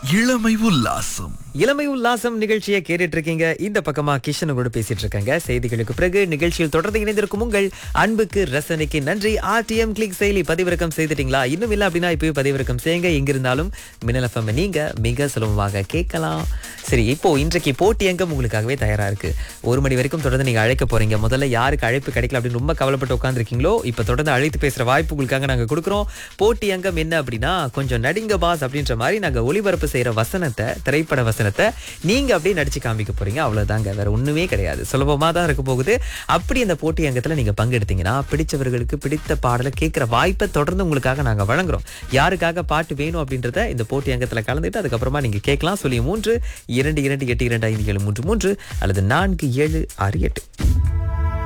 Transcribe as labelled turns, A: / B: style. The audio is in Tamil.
A: இளமை உல்லாசம்
B: இளமை உல்லாசம் நிகழ்ச்சியை கேட்டுட்டு இருக்கீங்க இந்த பக்கமா கிஷன் கூட பேசிட்டு இருக்காங்க செய்திகளுக்கு பிறகு நிகழ்ச்சியில் தொடர்ந்து இணைந்திருக்கும் உங்கள் அன்புக்கு ரசனைக்கு நன்றி ஆர்டிஎம் கிளிக் செயலி பதிவிறக்கம் செய்துட்டீங்களா இன்னும் இல்ல அப்படின்னா இப்பவே பதிவிறக்கம் செய்யுங்க எங்க இருந்தாலும் மின்னல் FM நீங்க மிக சுலபமாக கேட்கலாம் சரி இப்போ இன்றைக்கு போட்டி அங்கம் உங்களுக்காகவே தயாரா இருக்கு ஒரு மணி வரைக்கும் தொடர்ந்து நீங்க அழைக்க போறீங்க முதல்ல யாருக்கு அழைப்பு கிடைக்கல அப்படின்னு ரொம்ப கவலைப்பட்டு உட்காந்துருக்கீங்களோ இப்ப தொடர்ந்து அழைத்து பேசுற வாய்ப்பு உங்களுக்காக நாங்க கொடுக்குறோம் போட்டி அங்கம் என்ன அப்படின்னா கொஞ்சம் நடிங்க பாஸ் அப்படின்ற மாதிரி நாங்க ஒளிபரப்பு செய்யற வசனத்தை திரைப்பட வசனத்தை நீங்க அப்படியே நடிச்சு காமிக்க போறீங்க அவ்வளவுதாங்க வேற ஒண்ணுமே கிடையாது சுலபமா தான் இருக்க போகுது அப்படி அந்த போட்டி அங்கத்துல நீங்க பங்கெடுத்தீங்கன்னா பிடிச்சவர்களுக்கு பிடித்த பாடலை கேட்கிற வாய்ப்பை தொடர்ந்து உங்களுக்காக நாங்க வழங்குறோம் யாருக்காக பாட்டு வேணும் அப்படின்றத இந்த போட்டி அங்கத்துல கலந்துட்டு அதுக்கப்புறமா நீங்க கேட்கலாம் சொல்லி மூன்று இரண்டு இரண்டு எட்டு இரண்டு ஐந்து ஏழு மூன்று மூன்று அல்லது நான்கு ஏழு ஆறு எட்டு